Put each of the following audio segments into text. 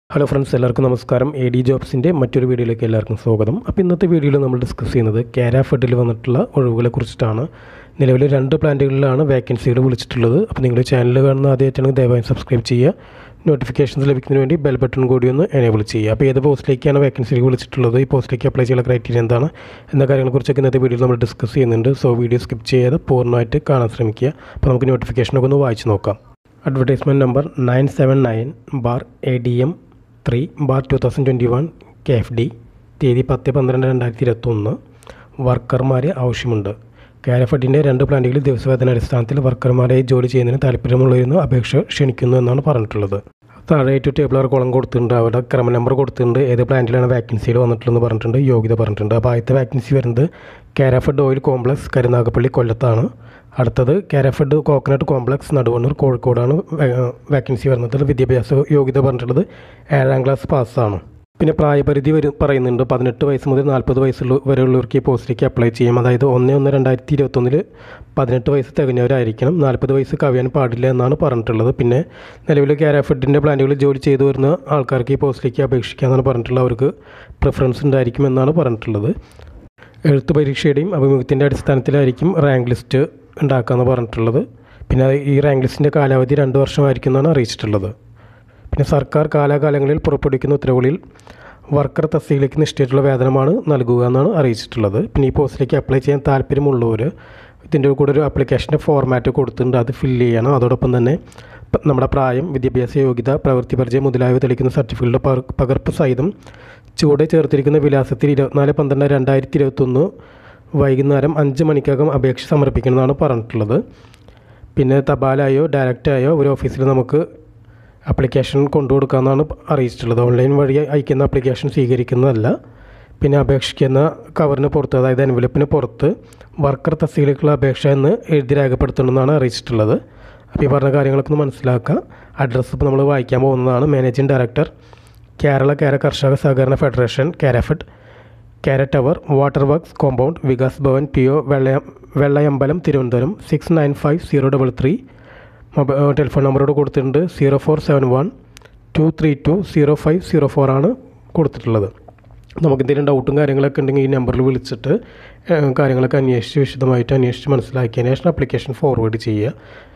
hello friends എല്ലാവർക്കും നമസ്കാരം A D ജോബ്സിൻ്റെ മറ്റൊരു വീഡിയോയിലേക്ക് എല്ലാവർക്കും സ്വാഗതം അപ്പോൾ ഇന്നത്തെ വീഡിയോയിൽ നമ്മൾ ഡിസ്കസ് ചെയ്യുന്നത് കാരാ ഫെഡിൽ വന്നിട്ടുള്ള ഒഴിവുകളെ കുറിച്ചിട്ടാണ് നിലവിൽ രണ്ട് പ്ലാന്റുകളിലാണ് വേക്കൻസികൾ വിളിച്ചിട്ടുള്ളത് അപ്പോൾ നിങ്ങൾ ചാനൽ കാണുന്ന ആദ്യമായിട്ടാണെങ്കിൽ ദയവായി സബ്സ്ക്രൈബ് ചെയ്യുക നോട്ടിഫിക്കേഷൻസ് ലഭിക്കുന്നതിന് വേണ്ടി ബെൽ ബട്ടൺ കൂടി ഒന്ന് എനേബിൾ ചെയ്യുക അപ്പോൾ ഏത് പോസ്റ്റിലേക്കാണ് വേക്കൻസികൾ വിളിച്ചിട്ടുള്ളത് ഈ പോസ്റ്റിലേക്ക് അപ്ലൈ ചെയ്യാനുള്ള ക്രൈറ്റീരിയ എന്താണ് എന്ന കാര്യങ്ങളെക്കുറിച്ചൊക്കെ ഇന്നത്തെ വീഡിയോയിൽ നമ്മൾ ഡിസ്കസ് ചെയ്യുന്നുണ്ട് സോ വീഡിയോ സ്കിപ്പ് ചെയ്യാതെ പൂർണ്ണമായിട്ട് കാണാൻ ശ്രമിക്കുക അപ്പോൾ നമുക്ക് നോട്ടിഫിക്കേഷനൊക്കെ ഒന്ന് വായിച്ച് നോക്കാം advertisement number nine seven nine bar A D M three bar two thousand twenty one K F D തീയതി പത്ത് പന്ത്രണ്ട് രണ്ടായിരത്തി ഇരുപത്തൊന്ന് വർക്കർമാരെ ആവശ്യമുണ്ട് കാരഫഡിൻ്റെ രണ്ട് പ്ലാന്റുകളിൽ ദിവസവേതന അടിസ്ഥാനത്തിൽ വർക്കർമാരെ ജോലി ചെയ്യുന്നതിന് താല്പര്യമുള്ളവരെന്ന് അപേക്ഷ ക്ഷണിക്കുന്നു എന്നാണ് പറഞ്ഞിട്ടുള്ളത് താഴെയായിട്ട് ടേബിൾ കോളം കൊടുത്തിട്ടുണ്ട് അവിടെ ക്രമ നമ്പർ കൊടുത്തിട്ടുണ്ട് ഏത് പ്ലാന്റിലാണ് വാക്കൻസിയിൽ വന്നിട്ടുള്ളതെന്ന് പറഞ്ഞിട്ടുണ്ട് യോഗ്യത പറഞ്ഞിട്ടുണ്ട് അപ്പോൾ ആദ്യത്തെ വാക്കൻസി വരുന്നത് കാരഫഡ് ഓയിൽ കോംപ്ലക്സ് കരുനാഗപ്പള്ളി കൊല്ലത്താണ് അടുത്തത് കാരഫഡ് കോക്കനട്ട് കോംപ്ലക്സ് നടുവണ്ണൂർ കോഴിക്കോടാണ് വാക്കൻസി വരുന്നത് വിദ്യാഭ്യാസ യോഗ്യത പറഞ്ഞിട്ടുള്ളത് ഏഴാം ക്ലാസ് പാസ്സാണ് പിന്നെ പ്രായപരിധി വരും പറയുന്നുണ്ട് പതിനെട്ട് വയസ്സ് മുതൽ നാൽപ്പത് വയസ്സുള്ള വരെയുള്ളവർക്ക് ഈ പോസ്റ്റിലേക്ക് അപ്ലൈ ചെയ്യാം അതായത് ഒന്ന് ഒന്ന് രണ്ടായിരത്തി ഇരുപത്തൊന്നിൽ പതിനെട്ട് വയസ്സ് തികഞ്ഞവരായിരിക്കണം നാൽപ്പത് വയസ്സ് കവിയാൻ പാടില്ല എന്നാണ് പറഞ്ഞിട്ടുള്ളത് പിന്നെ നിലവിൽ കാരാഫെഡിൻ്റെ പ്ലാന്റുകളിൽ ജോലി ചെയ്തു വരുന്ന ആൾക്കാർക്ക് ഈ പോസ്റ്റിലേക്ക് അപേക്ഷിക്കാമെന്നാണ് പറഞ്ഞിട്ടുള്ളത് അവർക്ക് പ്രിഫറൻസ് ഉണ്ടായിരിക്കും എന്നാണ് പറഞ്ഞിട്ടുള്ളത് എഴുത്ത് പരീക്ഷയുടെയും അഭിമുഖത്തിൻ്റെ അടിസ്ഥാനത്തിലായിരിക്കും റാങ്ക് ലിസ്റ്റ് ഉണ്ടാക്കാമെന്ന് പറഞ്ഞിട്ടുള്ളത് പിന്നെ ഈ റാങ്ക് ലിസ്റ്റിൻ്റെ കാലാവധി രണ്ട് വർഷമായിരിക്കും എന്നാണ് അറിയിച്ചിട്ടുള്ളത് പിന്നെ സർക്കാർ കാലാകാലങ്ങളിൽ പുറപ്പെടുവിക്കുന്ന ഉത്തരവുകളിൽ വർക്കർ തസ്തികയിലേക്ക് നിശ്ചയിച്ചിട്ടുള്ള വേതനമാണ് നൽകുക എന്നാണ് അറിയിച്ചിട്ടുള്ളത് പിന്നെ ഈ പോസ്റ്റിലേക്ക് അപ്ലൈ ചെയ്യാൻ താല്പര്യമുള്ളവർ ഇതിൻ്റെ കൂടെ ഒരു ആപ്ലിക്കേഷൻ്റെ ഫോർമാറ്റ് കൊടുത്തിട്ടുണ്ട് അത് ഫില്ല് ചെയ്യണം അതോടൊപ്പം തന്നെ പ- നമ്മുടെ പ്രായം വിദ്യാഭ്യാസ യോഗ്യത പ്രവൃത്തി പരിചയം മുതലായവ തെളിയിക്കുന്ന സർട്ടിഫിക്കറ്റുടെ പകർ- പകർപ്പ് സഹിതം ചുവടെ ചേർത്തിരിക്കുന്ന വിലാസത്തിൽ ഇരുപത്തിനാല് പന്ത്രണ്ട് രണ്ടായിരത്തി ഇരുപത്തൊന്ന് വൈകുന്നേരം അഞ്ച് മണിക്കകം അപേക്ഷ സമർപ്പിക്കണമെന്നാണ് പറഞ്ഞിട്ടുള്ളത് പിന്നെ തപാലായോ ഡയറക്റ്റായോ ഒരു ഓഫീസിൽ നമുക്ക് ആപ്ലിക്കേഷൻ കൊണ്ടു കൊടുക്കാമെന്നാണ് അറിയിച്ചിട്ടുള്ളത് ഓൺലൈൻ വഴി അയക്കുന്ന ആപ്ലിക്കേഷൻ സ്വീകരിക്കുന്നതല്ല പിന്നെ അപേക്ഷിക്കുന്ന കവറിന് പുറത്ത് അതായത് എൻവലപ്പിന് പുറത്ത് വർക്കർ തസ്തികയിലേക്കുള്ള അപേക്ഷ എന്ന് എഴുതി രേഖപ്പെടുത്തണമെന്നാണ് അറിയിച്ചിട്ടുള്ളത് അപ്പോൾ ഈ പറഞ്ഞ കാര്യങ്ങളൊക്കെ ഒന്ന് മനസ്സിലാക്കുക അഡ്രസ്സ് ഇപ്പോൾ നമ്മൾ വായിക്കാൻ പോകുന്നതാണ് മാനേജിംഗ് ഡയറക്ടർ കേരള കേര കർഷക സഹകരണ federation Kerafed Kera tower water works compound Vikas Bhavan P O വെള്ളയ Vellayambalam Thiruvananthapuram six nine five zero double three mobile telephone നമ്പറോട് കൊടുത്തിട്ടുണ്ട് zero four seven one two three two zero five zero four ആണ് കൊടുത്തിട്ടുള്ളത് നമുക്ക് എന്തെങ്കിലും ഡൗട്ടും കാര്യങ്ങളൊക്കെ ഉണ്ടെങ്കിൽ ഈ നമ്പറിൽ വിളിച്ചിട്ട് ഏഹ്, കാര്യങ്ങളൊക്കെ അന്വേഷിച്ച് വിശദമായിട്ട് അന്വേഷിച്ച് മനസ്സിലാക്കിയതിന് ശേഷം ആപ്ലിക്കേഷൻ ഫോർവേഡ് ചെയ്യുക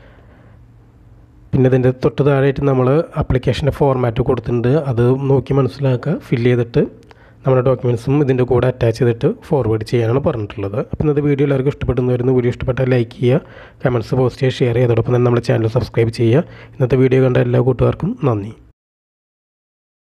പിന്നെ ഇതിൻ്റെ തൊട്ട് താഴെയായിട്ട് നമ്മൾ ആപ്ലിക്കേഷൻ്റെ ഫോർമാറ്റ് കൊടുത്തിട്ടുണ്ട് അത് നോക്കി മനസ്സിലാക്കുക ഫില്ല് ചെയ്തിട്ട് നമ്മുടെ ഡോക്യുമെൻസും ഇതിൻ്റെ കൂടെ അറ്റാച്ച് ചെയ്തിട്ട് ഫോർവേഡ് ചെയ്യാനാണ് പറഞ്ഞിട്ടുള്ളത് അപ്പോൾ ഇന്നത്തെ വീഡിയോ എല്ലാവർക്കും ഇഷ്ടപ്പെടുന്നു വരുന്നു വീഡിയോ ഇഷ്ടപ്പെട്ടാൽ ലൈക്ക് ചെയ്യുക കമൻറ്റ്സ് പോസ്റ്റ് ചെയ്യുക ഷെയർ ചെയ്യുക അതോടൊപ്പം തന്നെ നമ്മുടെ ചാനൽ സബ്സ്ക്രൈബ് ചെയ്യുക ഇന്നത്തെ വീഡിയോ കണ്ട എല്ലാ കൂട്ടുകാർക്കും നന്ദി